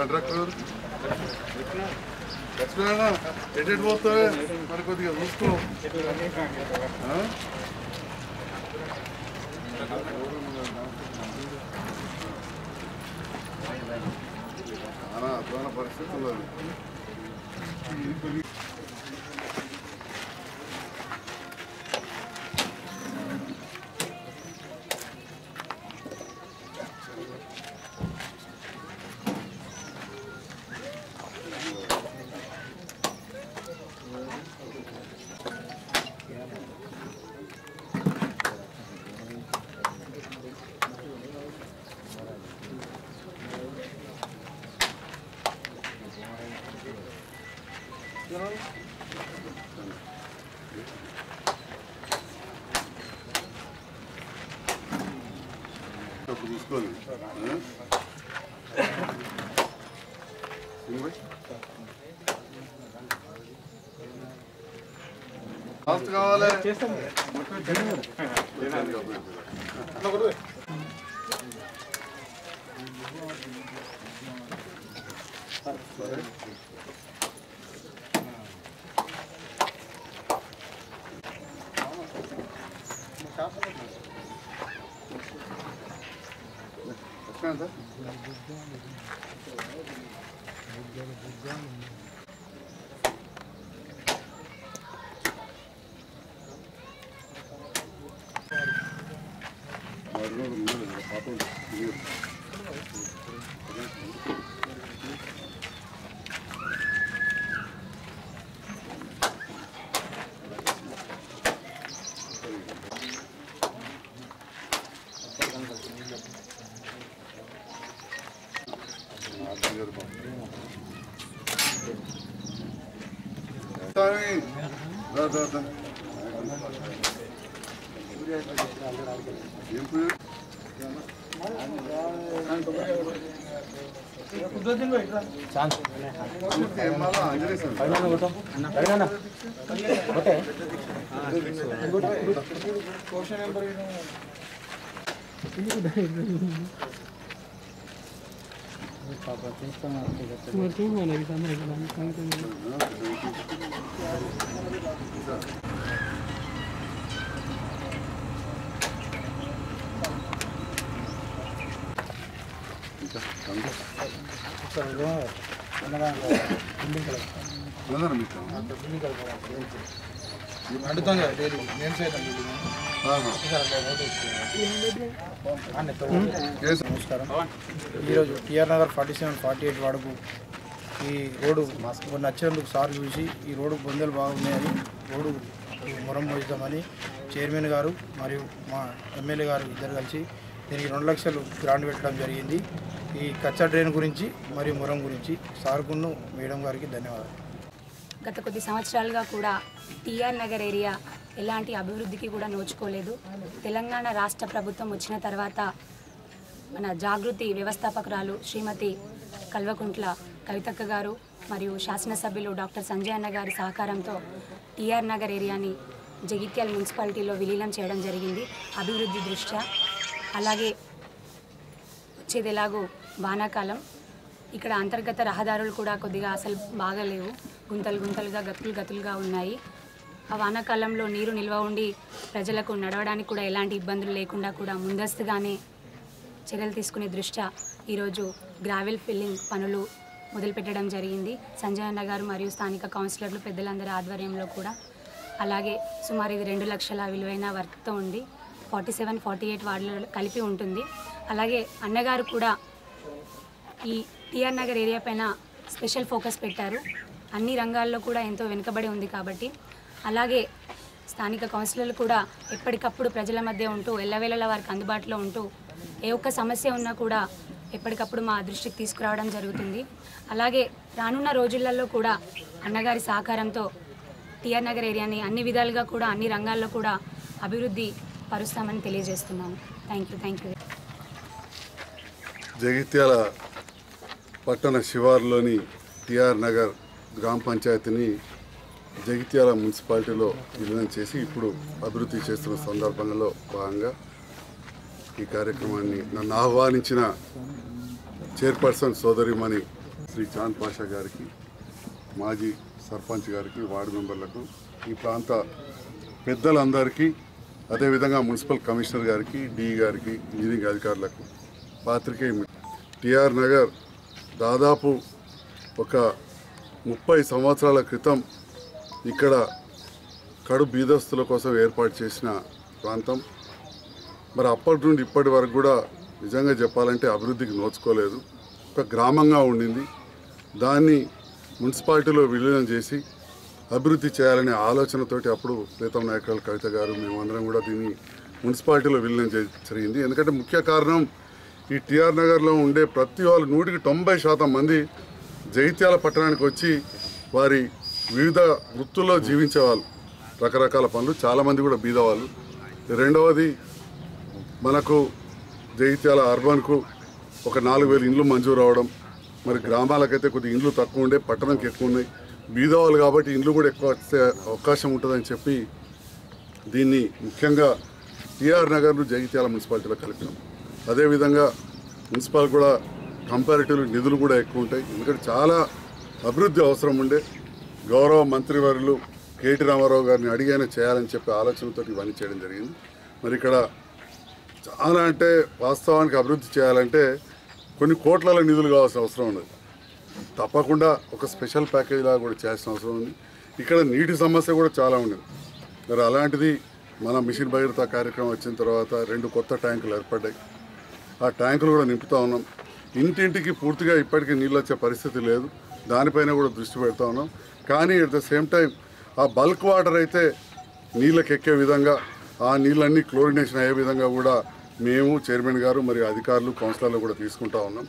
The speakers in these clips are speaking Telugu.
కాంట్రాక్టర్ లక్ష్మీనారాయణ ఎటు ఎటు పోతావే మరి కొద్దిగా చూసుకో ఆ? చాలా అధ్వాన పరిస్థితి ఉన్నది అప్పుడు చూసుకోండి ఆ? ఇంకోటి? ఫాస్ట్ కావాలి లక్ష్మణ్ సార్ స్వామి రా రా రా ఏం పూజ పూర్తి ఏం మళ్ళా ఆంజనేయ స్వామి. ఇంకా కంగు. ఉన్నదా మీకు? అడుగుతాం కదా డైలీ నేను చేయడం ఆహా. కేసు. నమస్కారం ఈరోజు TR Nagar forty seven forty eight వాడుకు ఈ రోడ్డు కొన్ని నచ్చినందుకు సార్ చూసి ఈ రోడ్డు బొందలు బాగున్నాయని రోడ్డు మొరం పోయిద్దామని చైర్మన్ గారు మరియు మా ఎమ్మెల్యే గారు ఇద్దరు కలిసి దీనికి రెండు లక్షలు గ్రాంట్ పెట్టడం జరిగింది ఈ కచ్చా డ్రైన్ గురించి మరియు మొరం గురించి సార్కును మేడం గారికి ధన్యవాదాలు గత కొద్ది సంవత్సరాలుగా కూడా టీఆర్ నగర్ ఏరియా ఎలాంటి అభివృద్ధికి కూడా నోచుకోలేదు తెలంగాణ రాష్ట్ర ప్రభుత్వం వచ్చిన తర్వాత మన జాగృతి వ్యవస్థాపకురాలు శ్రీమతి కల్వకుంట్ల కవితక్క గారు మరియు శాసనసభ్యులు డాక్టర్ సంజయ్ అన్న గారి సహకారంతో టీఆర్ నగర్ ఏరియాని జగిత్యాల మున్సిపాలిటీలో విలీనం చేయడం జరిగింది అభివృద్ధి దృష్ట్యా అలాగే వచ్చేది ఎలాగో వానాకాలం ఇక్కడ అంతర్గత రహదారులు కూడా కొద్దిగా అసలు బాగాలేవు గుంతలు గుంతలుగా గతులు గతులుగా ఉన్నాయి ఆ వానాకాలంలో నీరు నిల్వ ఉండి ప్రజలకు నడవడానికి కూడా ఎలాంటి ఇబ్బందులు లేకుండా కూడా ముందస్తుగానే చర్యలు తీసుకునే దృష్ట్యా ఈరోజు గ్రావెల్ ఫిల్లింగ్ పనులు మొదలుపెట్టడం జరిగింది సంజయ్ అన్న గారు మరియు స్థానిక కౌన్సిలర్లు పెద్దలందరి ఆధ్వర్యంలో కూడా అలాగే సుమారు ఇది రెండు లక్షల విలువైన వర్క్తో ఉంది ఫార్టీ సెవెన్ ఫార్టీ ఎయిట్ వార్డులలో కలిపి ఉంటుంది అలాగే అన్నగారు కూడా ఈ టిఆర్ నగర్ ఏరియా పైన స్పెషల్ ఫోకస్ పెట్టారు అన్ని రంగాల్లో కూడా ఎంతో వెనుకబడి ఉంది కాబట్టి అలాగే స్థానిక కౌన్సిలర్లు కూడా ఎప్పటికప్పుడు ప్రజల మధ్య ఉంటూ ఎల్లవేళలా వారికి అందుబాటులో ఉంటూ ఏ ఒక్క సమస్య ఉన్నా కూడా ఎప్పటికప్పుడు మా దృష్టికి తీసుకురావడం జరుగుతుంది అలాగే రానున్న రోజులలో కూడా అన్నగారి సహకారంతో టిఆర్ నగర్ ఏరియాని అన్ని విధాలుగా కూడా అన్ని రంగాల్లో కూడా అభివృద్ధి పరుస్తామని తెలియజేస్తున్నాను thank you thank you Jagtial పట్టణ శివారులోని టిఆర్ నగర్ గ్రామ పంచాయతీని జగిత్యాల మున్సిపాలిటీలో విలీనం చేసి ఇప్పుడు అభివృద్ధి చేస్తున్న సందర్భంలో భాగంగా ఈ కార్యక్రమాన్ని నన్ను ఆహ్వానించిన చైర్పర్సన్ సోదరిమణి శ్రీ చాంద్ పాషా గారికి మాజీ సర్పంచ్ గారికి వార్డు మెంబర్లకు ఈ ప్రాంత పెద్దలందరికీ అదేవిధంగా మున్సిపల్ కమిషనర్ గారికి డి గారికి ఇంజనీరింగ్ అధికారులకు పాత్రికేయ మిత్రులు. టిఆర్ నగర్ దాదాపు ఒక ముప్పై సంవత్సరాల క్రితం ఇక్కడ కడు బీదస్తుల కోసం ఏర్పాటు చేసిన ప్రాంతం మరి అప్పటి నుండి ఇప్పటి వరకు కూడా నిజంగా చెప్పాలంటే అభివృద్ధికి నోచుకోలేదు ఒక గ్రామంగా ఉండింది దాన్ని మున్సిపాలిటీలో విలీనం చేసి అభివృద్ధి చేయాలనే ఆలోచనతోటి అప్పుడు ప్రీతం నాయకులు కవిత గారు మేమందరం కూడా దీన్ని మున్సిపాలిటీలో విలీనం చే జరిగింది ఎందుకంటే ముఖ్య కారణం ఈ టిఆర్ నగర్లో ఉండే ప్రతి వాళ్ళు నూటికి తొంభై శాతం మంది జైత్యాల పట్టణానికి వచ్చి వారి వివిధ వృత్తుల్లో జీవించేవాళ్ళు రకరకాల పనులు చాలామంది కూడా బీదవాళ్ళు రెండవది మనకు జగిత్యాల అర్బన్కు ఒక నాలుగు వేలు ఇండ్లు మంజూరు అవడం మరి గ్రామాలకైతే కొద్ది ఇండ్లు తక్కువ ఉండే పట్టణంకి ఎక్కువ ఉన్నాయి బీదవాళ్ళు కాబట్టి ఇండ్లు కూడా ఎక్కువ వచ్చే అవకాశం ఉంటుందని చెప్పి దీన్ని ముఖ్యంగా టిఆర్ నగర్ను జగిత్యాల మున్సిపాలిటీలో కలిపినాం అదేవిధంగా మున్సిపల్ కూడా కంపారిటివ్లీ నిధులు కూడా ఎక్కువ ఉంటాయి ఎందుకంటే చాలా అభివృద్ధి అవసరం ఉండే గౌరవ మంత్రివర్యులు కేటీ రామారావు గారిని అడిగైనా చేయాలని చెప్పి ఆలోచనతో ఇవన్నీ చేయడం జరిగింది మరి ఇక్కడ చాలా అంటే వాస్తవానికి అభివృద్ధి చేయాలంటే కొన్ని కోట్ల నిధులు కావాల్సిన అవసరం ఉన్నది తప్పకుండా ఒక స్పెషల్ ప్యాకేజ్ లాగా కూడా చేయాల్సిన అవసరం ఉంది ఇక్కడ నీటి సమస్య కూడా చాలా ఉండేది మరి అలాంటిది మన మిషన్ భగీరథ కార్యక్రమం వచ్చిన తర్వాత రెండు కొత్త ట్యాంకులు ఏర్పడ్డాయి ఆ ట్యాంకులు కూడా నింపుతా ఉన్నాం ఇంటింటికి పూర్తిగా ఇప్పటికీ నీళ్ళు వచ్చే పరిస్థితి లేదు దానిపైన కూడా దృష్టి పెడతా ఉన్నాం కానీ అట్ ద సేమ్ టైం ఆ బల్క్ వాటర్ అయితే నీళ్ళకి ఎక్కే విధంగా ఆ నీళ్ళన్నీ క్లోరినేషన్ అయ్యే విధంగా కూడా మేము చైర్మన్ గారు మరియు అధికారులు కౌన్సిలర్లు కూడా తీసుకుంటా ఉన్నాం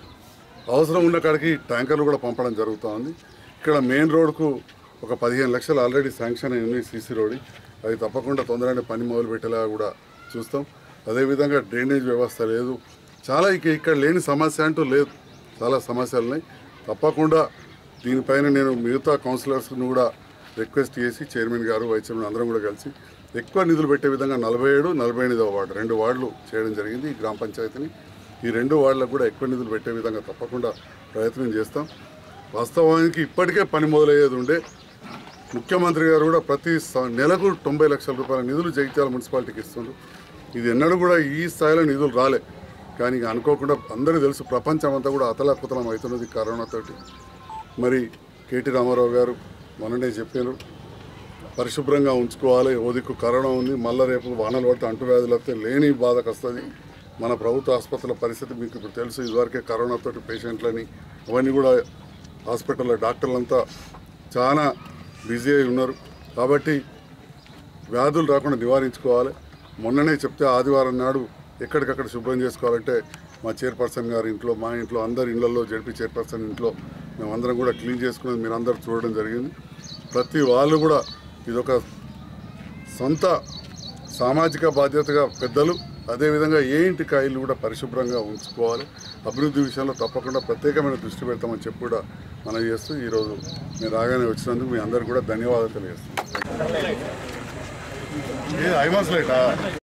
అవసరం ఉన్న కాడికి ట్యాంకర్లు కూడా పంపడం జరుగుతూ ఉంది ఇక్కడ మెయిన్ రోడ్కు ఒక పదిహేను లక్షలు ఆల్రెడీ శాంక్షన్ అయి ఉన్నాయి సీసీ రోడ్ అది తప్పకుండా తొందరగానే పని మొదలు పెట్టేలా కూడా చూస్తాం అదేవిధంగా డ్రైనేజ్ వ్యవస్థ లేదు చాలా ఇక ఇక్కడ లేని సమస్య అంటూ లేదు చాలా సమస్యలు ఉన్నాయి తప్పకుండా దీనిపైన నేను మిగతా కౌన్సిలర్స్ని కూడా రిక్వెస్ట్ చేసి చైర్మన్ గారు వైస్ చైర్మన్ అందరం కూడా కలిసి ఎక్కువ నిధులు పెట్టే విధంగా నలభై ఏడు నలభై ఎనిమిదవ వార్డు రెండు వార్డులు చేయడం జరిగింది ఈ గ్రామ పంచాయతీని ఈ రెండు వార్డులకు కూడా ఎక్కువ నిధులు పెట్టే విధంగా తప్పకుండా ప్రయత్నం చేస్తాం వాస్తవానికి ఇప్పటికే పని మొదలయ్యేది ఉండే ముఖ్యమంత్రి గారు కూడా ప్రతి స- నెలకు తొంభై లక్షల రూపాయల నిధులు జగిత్యాల మున్సిపాలిటీకి ఇస్తుండ్రు ఇది ఎన్నడూ కూడా ఈ స్థాయిలో నిధులు రాలే కానీ ఇక అనుకోకుండా అందరికీ తెలుసు ప్రపంచం అంతా కూడా అతలాకుతలం అవుతున్నది కరోనాతోటి మరి కేటీ రామారావు గారు మొన్ననే చెప్పారు పరిశుభ్రంగా ఉంచుకోవాలి ఓ దిక్కు కరోనా ఉంది మళ్ళీ రేపు వానలు పడితే అంటువ్యాధులు వస్తే లేని బాధకు వస్తుంది మన ప్రభుత్వ ఆసుపత్రుల పరిస్థితి మీకు ఇప్పుడు తెలుసు ఇదివరకే కరోనాతోటి పేషెంట్లని అవన్నీ కూడా హాస్పిటల్లో డాక్టర్లంతా చాలా బిజీ అయి ఉన్నారు కాబట్టి వ్యాధులు రాకుండా నివారించుకోవాలి మొన్ననే చెప్తే ఆదివారం నాడు ఎక్కడికక్కడ శుభ్రం చేసుకోవాలంటే మా చైర్పర్సన్ గారి ఇంట్లో మా ఇంట్లో అందరి ఇళ్లలో జడ్పీ చైర్పర్సన్ ఇంట్లో మేమందరం కూడా క్లీన్ చేసుకునేది మీరు అందరూ చూడడం జరిగింది ప్రతి వాళ్ళు కూడా ఇదొక సొంత సామాజిక బాధ్యతగా పెద్దలు అదేవిధంగా ఏ ఇంటి కాయలు కూడా పరిశుభ్రంగా ఉంచుకోవాలి అభివృద్ధి విషయంలో తప్పకుండా ప్రత్యేకమైన దృష్టి పెడతామని చెప్పి కూడా మనం చేస్తూ ఈరోజు మీరు రాగానే వచ్చినందుకు మీ అందరికీ కూడా ధన్యవాదాలు తెలియజేస్తున్నాం ఐ వాస్ లేటా